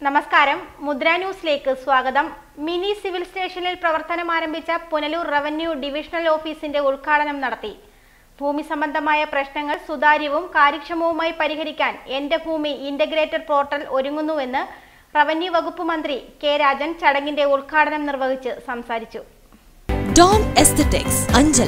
നമസ്കാരം മുദ്ര ന്യൂസിലേക്ക് സ്വാഗതം മിനി സിവിൽ സ്റ്റേഷനിൽ പ്രവർത്തനം ആരംഭിച്ച പുനലൂർ റവന്യൂ ഡിവിഷണൽ ഓഫീസിന്റെ ഉദ്ഘാടനം നടത്തി ഭൂമി സംബന്ധമായ പ്രശ്നങ്ങൾ സുതാര്യവും കാര്യക്ഷമവുമായി പരിഹരിക്കാൻ എന്റെ ഭൂമി ഇന്റഗ്രേറ്റഡ് പോർട്ടൽ ഒരുങ്ങുന്നുവെന്ന് റവന്യൂ വകുപ്പ് മന്ത്രി കെ രാജൻ ചടങ്ങിന്റെ ഉദ്ഘാടനം നിർവഹിച്ച് സംസാരിച്ചു dome aesthetics Anchal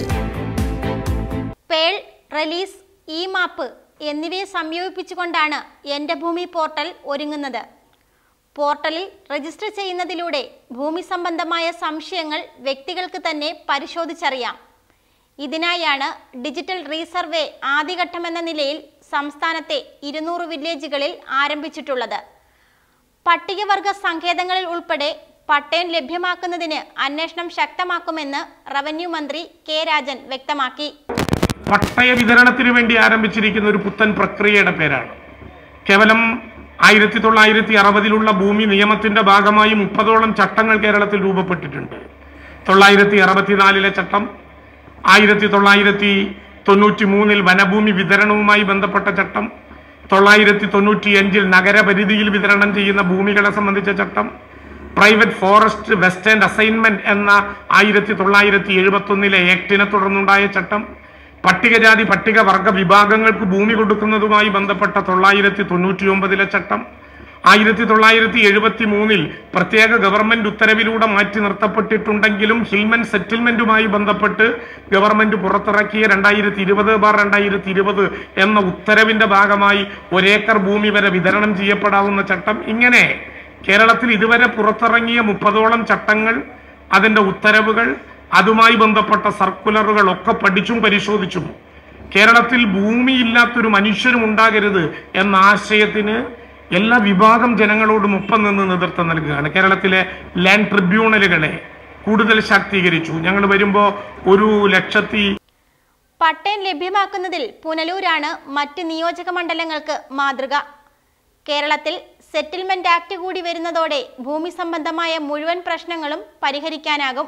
pearl release E map എന്നിവയെ സംയോജിപ്പിച്ചുകൊണ്ടാണ് എൻ്റെ ഭൂമി പോർട്ടൽ ഒരുങ്ങുന്നത് പോർട്ടലിൽ രജിസ്റ്റർ ചെയ്യുന്നതിലൂടെ ഭൂമി സംബന്ധമായ സംശയങ്ങൾ വ്യക്തികൾക്ക് തന്നെ പരിശോധിച്ചറിയാം ഇതിനായാണ് ഡിജിറ്റൽ റീസർവേ ആദ്യഘട്ടമെന്ന നിലയിൽ സംസ്ഥാനത്തെ ഇരുന്നൂറ് വില്ലേജുകളിൽ ആരംഭിച്ചിട്ടുള്ളത് പട്ടികവർഗ സങ്കേതങ്ങളിൽ ഉൾപ്പെടെ പട്ടയം ലഭ്യമാക്കുന്നതിന് അന്വേഷണം ശക്തമാക്കുമെന്ന് റവന്യൂ മന്ത്രി കെ രാജൻ വ്യക്തമാക്കി പട്ടയ വിതരണത്തിന് വേണ്ടി ആരംഭിച്ചിരിക്കുന്ന ഒരു പുത്തൻ പ്രക്രിയയുടെ പേരാണ് കേവലം ആയിരത്തി തൊള്ളായിരത്തി അറുപതിലുള്ള ഭൂമി നിയമത്തിന്റെ ഭാഗമായി മുപ്പതോളം ചട്ടങ്ങൾ കേരളത്തിൽ രൂപപ്പെട്ടിട്ടുണ്ട് തൊള്ളായിരത്തി അറുപത്തിനാലിലെ ചട്ടം ആയിരത്തി തൊള്ളായിരത്തി തൊണ്ണൂറ്റി മൂന്നിൽ വനഭൂമി വിതരണവുമായി ബന്ധപ്പെട്ട ചട്ടം തൊള്ളായിരത്തി തൊണ്ണൂറ്റി അഞ്ചിൽ നഗരപരിധിയിൽ വിതരണം ചെയ്യുന്ന ഭൂമികളെ സംബന്ധിച്ച ചട്ടം പ്രൈവറ്റ് ഫോറസ്റ്റ് വെസ്റ്റേൺ അസൈൻമെന്റ് എന്ന ആയിരത്തി തൊള്ളായിരത്തി എഴുപത്തി ഒന്നിലെ ആക്ടിനെ തുടർന്നുണ്ടായ ചട്ടം പട്ടികജാതി പട്ടികവർഗ വിഭാഗങ്ങൾക്ക് ഭൂമി കൊടുക്കുന്നതുമായി ബന്ധപ്പെട്ട തൊള്ളായിരത്തി തൊണ്ണൂറ്റി ഒമ്പതിലെ ചട്ടം ആയിരത്തി തൊള്ളായിരത്തി എഴുപത്തി മൂന്നിൽ പ്രത്യേക ഗവൺമെന്റ് ഉത്തരവിലൂടെ മാറ്റി നിർത്തപ്പെട്ടിട്ടുണ്ടെങ്കിലും ഹിൽമൻ സെറ്റിൽമെന്റുമായി ബന്ധപ്പെട്ട് ഗവൺമെന്റ് പുറത്തിറക്കിയ രണ്ടായിരത്തി ഇരുപത് ബാർ രണ്ടായിരത്തി ഇരുപത് എന്ന ഉത്തരവിന്റെ ഭാഗമായി ഒരേക്കർ ഭൂമി വരെ വിതരണം ചെയ്യപ്പെടാവുന്ന ചട്ടം ഇങ്ങനെ കേരളത്തിൽ ഇതുവരെ പുറത്തിറങ്ങിയ മുപ്പതോളം ചട്ടങ്ങൾ അതിന്റെ ഉത്തരവുകൾ അതുമായി ബന്ധപ്പെട്ട സർക്കുലറുകൾ ഒക്കെ പഠിച്ചും പരിശോധിച്ചും കേരളത്തിൽ ഭൂമിയില്ലാത്തൊരു മനുഷ്യരും ഉണ്ടാകരുത് എന്ന ആശയത്തിന് എല്ലാ വിഭാഗം ജനങ്ങളോടും ഒപ്പം നിന്ന് നേതൃത്വം നൽകുകയാണ് കേരളത്തിലെ ലാൻഡ് ട്രിബ്യൂണലുകളെ കൂടുതൽ ശാക്തീകരിച്ചു ഞങ്ങൾ വരുമ്പോൾ ഒരു ലക്ഷത്തി പട്ടയം ലഭ്യമാക്കുന്നതിൽ പുനലൂരാണ് മറ്റ് നിയോജക മണ്ഡലങ്ങൾക്ക് മാതൃക കേരളത്തിൽ സെറ്റിൽമെന്റ് ആക്ട് കൂടി വരുന്നതോടെ ഭൂമി സംബന്ധമായ മുഴുവൻ പ്രശ്നങ്ങളും പരിഹരിക്കാനാകും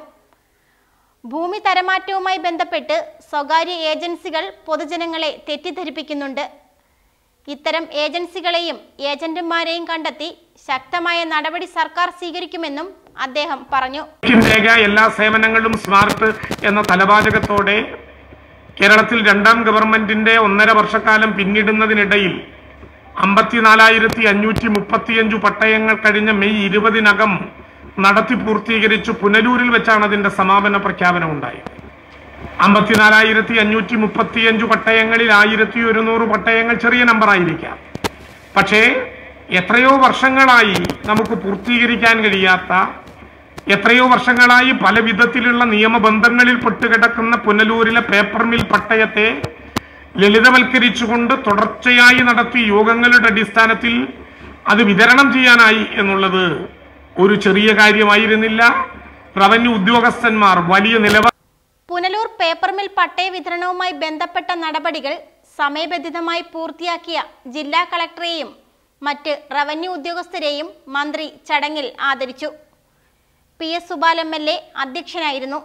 ഭൂമി തരമാറ്റവുമായി ബന്ധപ്പെട്ട് സ്വകാര്യ ഏജൻസികൾ പൊതുജനങ്ങളെ തെറ്റിദ്ധരിപ്പിക്കുന്നുണ്ട് ഇത്തരം ഏജൻസികളെയും ഏജന്റുമാരെയും കണ്ടെത്തി ശക്തമായ നടപടി സർക്കാർ സ്വീകരിക്കുമെന്നും അദ്ദേഹം പറഞ്ഞു രേഖ എല്ലാ സേവനങ്ങളും സ്മാർട്ട് എന്ന തലവാചകത്തോടെ കേരളത്തിൽ രണ്ടാം ഗവൺമെന്റിന്റെ ഒന്നര വർഷക്കാലം പിന്നിടുന്നതിനിടയിൽ അമ്പത്തിനാലായിരത്തി അഞ്ഞൂറ്റി മുപ്പത്തിയഞ്ചു പട്ടയങ്ങൾ കഴിഞ്ഞ മെയ് ഇരുപതിനകം നടത്തി പൂർത്തീകരിച്ചു പുനലൂരിൽ വെച്ചാണ് അതിന്റെ സമാപന പ്രഖ്യാപനം ഉണ്ടായത് അമ്പത്തിനാലായിരത്തി അഞ്ഞൂറ്റി മുപ്പത്തിയഞ്ചു പട്ടയങ്ങളിൽ ആയിരത്തി ഒരുന്നൂറ് പട്ടയങ്ങൾ ചെറിയ നമ്പർ ആയിരിക്കാം പക്ഷേ എത്രയോ വർഷങ്ങളായി നമുക്ക് പൂർത്തീകരിക്കാൻ കഴിയാത്ത എത്രയോ വർഷങ്ങളായി പല വിധത്തിലുള്ള നിയമബന്ധങ്ങളിൽ പെട്ടുകിടക്കുന്ന പുനലൂരിലെ പേപ്പർ മിൽ പട്ടയത്തെ ലളിതവൽക്കരിച്ചുകൊണ്ട് തുടർച്ചയായി നടത്തിയ യോഗങ്ങളുടെ അടിസ്ഥാനത്തിൽ അത് വിതരണം ചെയ്യാനായി എന്നുള്ളത് ഒരു ചെറിയ കാര്യമായിരുന്നില്ല റവന്യൂ ഉദ്യോഗസ്ഥന്മാർ വലിയ നിലവാര പുനലൂർ പേപ്പർ മിൽ പട്ടയ വിതരണവുമായി ബന്ധപ്പെട്ട നടപടികൾ സമയബന്ധിതമായി പൂർത്തിയാക്കിയ ജില്ലാ കളക്ടറെയും മറ്റ് റവന്യൂ ഉദ്യോഗസ്ഥരെയും മന്ത്രി ചടങ്ങിൽ ആദരിച്ചു P S Subal M L A അധ്യക്ഷനായിരുന്നു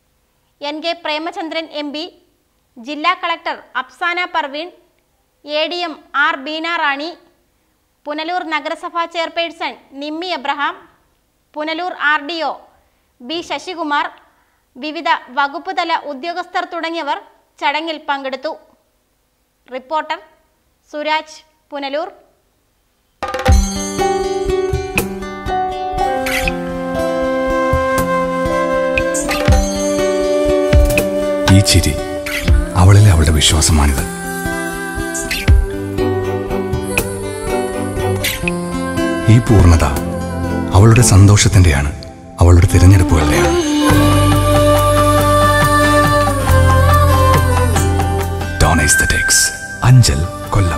N K Premachandran M P ജില്ലാ collector Afsana Parveen A D M R Beena Rani Punalur നഗരസഭാ chairperson Nimmi Abraham Punalur R D O B Sasikumar വിവിധ വകുപ്പ് തല ഉദ്യോഗസ്ഥർ തുടങ്ങിയവർ ചടങ്ങിൽ പങ്കെടുത്തു റിപ്പോർട്ടർ സുരാജ് പുനലൂർ ഈ ചിരി അവളിലെ അവളുടെ വിശ്വാസമാണിത് ഈ പൂർണ്ണത അവളുടെ സന്തോഷത്തിന്റെയാണ് അവളുടെ തിരഞ്ഞെടുപ്പുകളുടെയാണ് ഡോൺ എസ്തറ്റിക്സ് അഞ്ചൽ കൊല്ലം